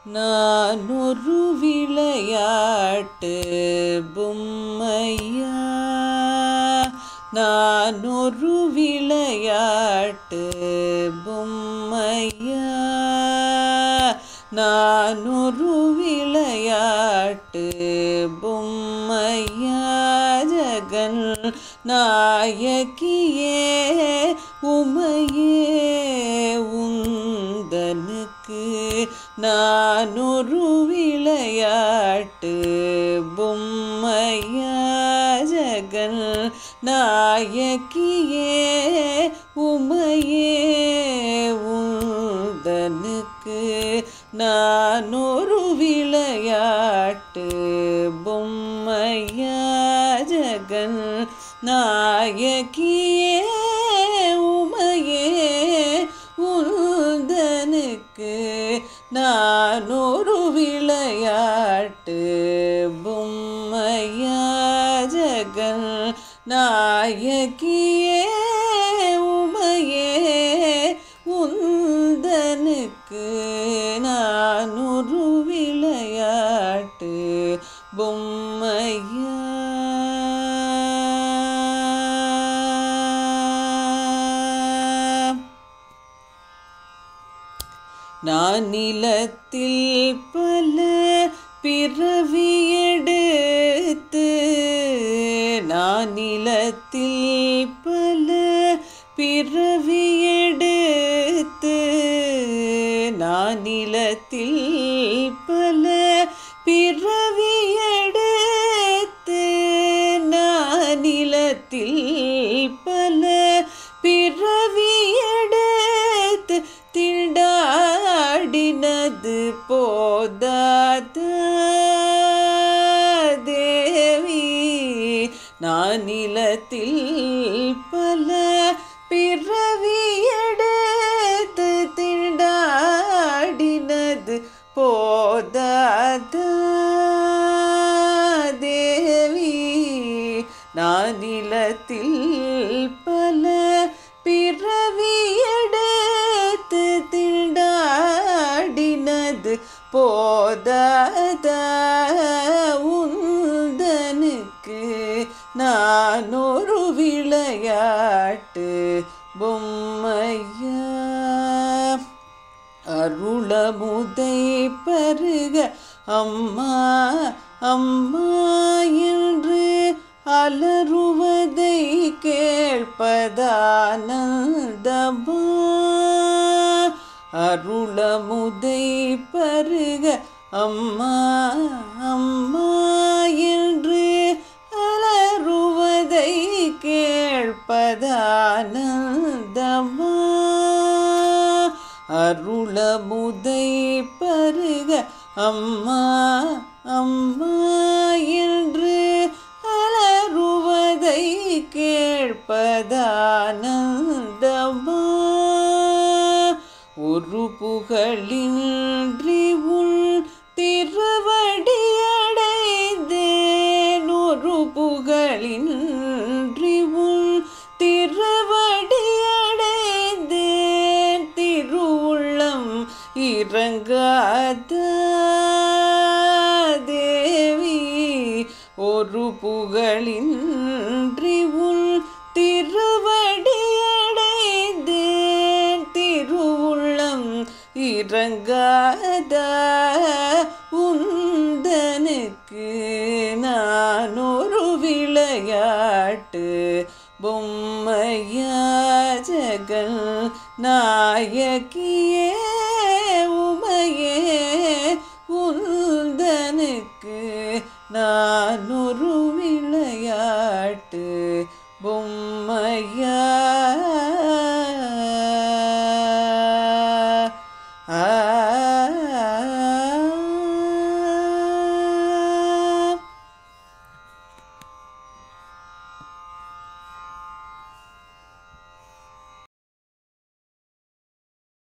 நான் ஒரு விளையாட்டு பொம்மையா நான் ஒரு விளையாட்டு பொம்மையா நான் ஒரு விளையாட்டு பொம்மையா ஜகன் நாயகியே உமையே உந்தனுக்கு நான் ஒரு விளையாட்டு பொம்மையா ஜகன் நாயகியே உமையே உந்தனுக்கு நான் ஒரு விளையாட்டு பொம்மையா ஜகன் நாயகியே உமையே உந்தனுக்கு நான் ஒரு விளையாட்டு பொம்மையா ஜகன் நாயகியே உமையே உந்தனுக்கு நான் ஒரு விளையாட்டு பொம்மையா நான் நிலத்தில் பல பிறவி எடுத்து நான் நிலத்தில் பல பிறவி எடுத்து நான் நிலத்தில் பல பிறவி எடுத்து நான் நிலத்தில் பல பிறவி எடுத்து திண்டாடினது போதாத தேவி நான் நிலத்தில் பல பிறவி எடுத்து திண்டாடினது போதாத தேவி நான் நிலத்தில் பல பிறவி எடுத்து திண்டாடினது போதாத உந்தனுக்கு நான் ஒரு விளையாட்டு பொம்மையா அருளமுதை பருக அம்மா அம்மா என்று அலறுவதை கேட்பதானந்தமா அருளமுதை பருக அம்மா அம்மா என்று அலறுவதை கேட்பதானந்தமா அருளமுதை பருக அம்மா அம்மா என்று அலறுவதை கேட்பதானந்தமா ஒரு புகழின்றி உன் திருவடி அடைந்தேன் ஒரு புகழின்றி உன் திருவடி அடைந்தேன் திருவுள்ளம் இறங்காத தேவி ஒரு புகழின்றி உன் திருவடி அடைந்தேன் திருவுள்ளம் இறங்காத உந்தனுக்கு நான் ஒரு விளையாட்டு பொம்மையா ஜகன் நாயகியே உமையே உந்தனுக்கு நான் ஒரு விளையாட்டு பொம்மையா